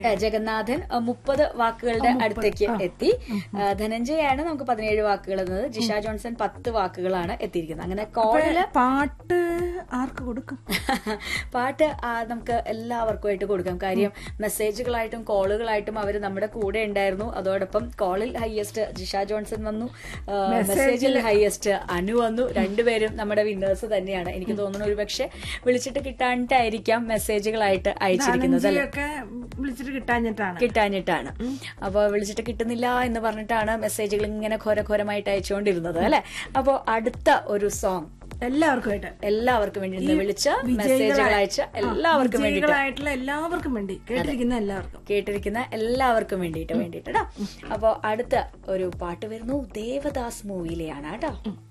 ഏ, ജഗന്നാഥൻ ആ, മുപ്പത് വാക്കുകളുടെ അടുത്തേക്ക് എത്തി ആ, ധനഞ്ജയാണ് നമുക്ക് പതിനേഴ് വാക്കുകൾ എന്നത് ജിഷ ജോൺസൺ പത്ത് വാക്കുകളാണ് എത്തിയിരിക്കുന്നത് അങ്ങനെ കോളില് പാട്ട് ആർക്ക് കൊടുക്കും പാട്ട് ആ, നമുക്ക് എല്ലാവർക്കുമായിട്ട് കൊടുക്കാം കാര്യം മെസ്സേജുകളായിട്ടും കോളുകളായിട്ടും അവർ നമ്മുടെ കൂടെ ഉണ്ടായിരുന്നു അതോടൊപ്പം കോളിൽ ഹയസ്റ്റ് ജിഷ ജോൺസൺ വന്നു ആ, മെസ്സേജിൽ ഹയസ്റ്റ് അനു വന്നു രണ്ടുപേരും നമ്മുടെ വിന്നേഴ്സ് തന്നെയാണ് എനിക്ക് തോന്നുന്നു ഒരുപക്ഷെ വിളിച്ചിട്ട് കിട്ടാനിട്ടായിരിക്കാം മെസ്സേജുകളായിട്ട് അയച്ചിരിക്കുന്നത് അല്ലെ ഒക്കെ വിളിച്ചിട്ട് കിട്ടാഞ്ഞിട്ടാണ് കിട്ടാഞ്ഞിട്ടാണ് അപ്പൊ വിളിച്ചിട്ട് കിട്ടുന്നില്ല എന്ന് പറഞ്ഞിട്ടാണ് മെസ്സേജുകൾ ഇങ്ങനെ ഘോരഘോരമായിട്ട് അയച്ചുകൊണ്ടിരുന്നത് അല്ലെ അപ്പൊ അടുത്ത ഒരു സോങ് എല്ലാവർക്കുമായിട്ട് എല്ലാവർക്കും വേണ്ടി ഇന്ന് വിളിച്ച് മെസ്സേജുകൾ അയച്ച എല്ലാവർക്കും വേണ്ടിയിട്ട് വിജയികളായിട്ടുള്ള എല്ലാവർക്കും വേണ്ടി കേട്ടിരിക്കുന്ന എല്ലാവർക്കും കേട്ടിരിക്കുന്ന എല്ലാവർക്കും വേണ്ടിയിട്ട് വേണ്ടിയിട്ട് കേട്ടോ അപ്പൊ അടുത്ത ഒരു പാട്ട് വരുന്നു ദേവദാസ് മൂവിയിലെയാണ് കേട്ടോ